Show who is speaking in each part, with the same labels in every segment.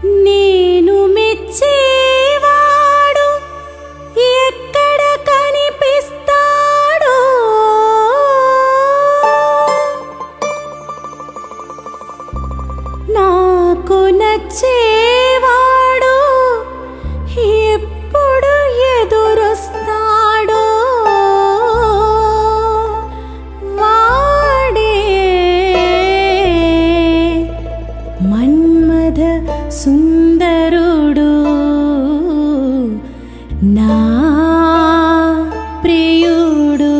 Speaker 1: నేను మెచ్చేవాడు ఎక్కడ కనిపిస్తాడో నాకు నచ్చేవాడు ఎప్పుడు ఎదురొస్తాడో వాడే మన్మథ సుందరుడు నా ప్రియుడు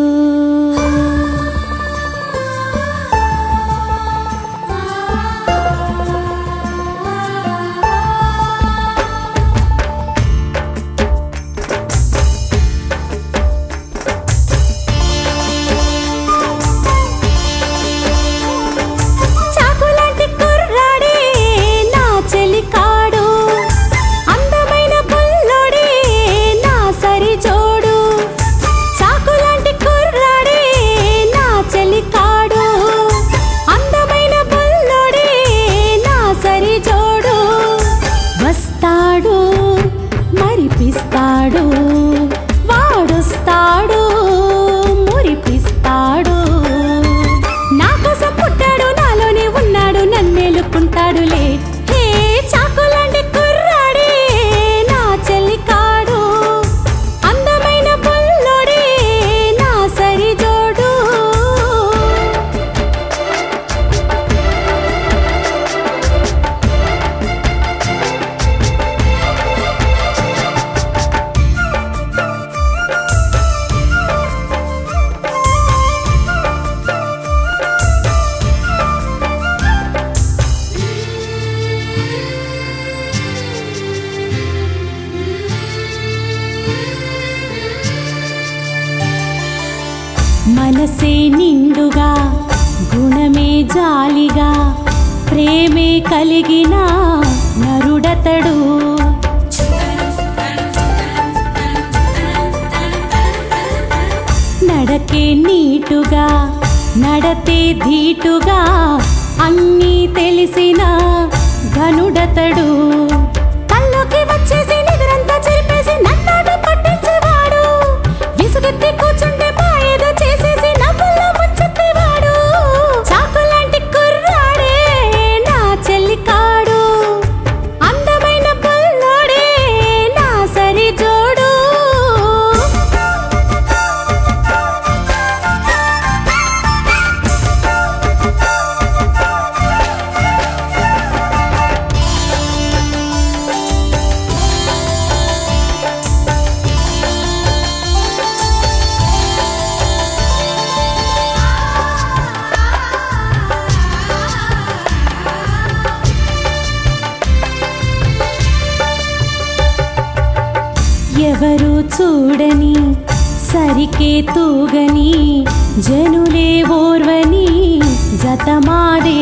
Speaker 1: చాకులాంటి కుర్రాడే నా చెలికాడు అందమైన పుల్లోడే నా సరి జోడు చాకులాంటి కుర్రాడే నా చెలికాడు అందమైన పుల్లోడే నా సరి జోడు వస్తాడు మరిపిస్తాడు వాడొస్తాడు మురిపిస్తాడు నా కోసం పుట్టాడు నాలోనే ఉన్నాడు నన్నేలుకుంటాడులే హే చాకులాంటి కుర్రాడే నా చెల్లికాడు అందమైన పుల్లోడే నా సరి జోడు మనసే నిండుగా గుణమే జాలిగా ప్రేమే కలిగిన నరుడతడు నడకే నీటుగా నడతే ధీటుగా అన్నీ తెలిసిన ఘనుడతడు కల్లోకి వచ్చేసి నిద్రంతా చెరిపేసి నన్నాడు పట్టించేవాడు విసుగెత్తి కూర్చుంటే పాయేదో చేసేసి నవ్వుల్లో ముంచెత్తేవాడు చాకులాంటి కుర్రాడే నా చెల్లికాడు అందమైన పుల్లోడే నా సరి జోడు ఎవరు చూడని సరికే తూగని జనులే ఓర్వని జతమాడే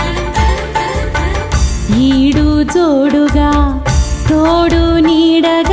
Speaker 1: ఈడు జోడుగా తోడు నీడగా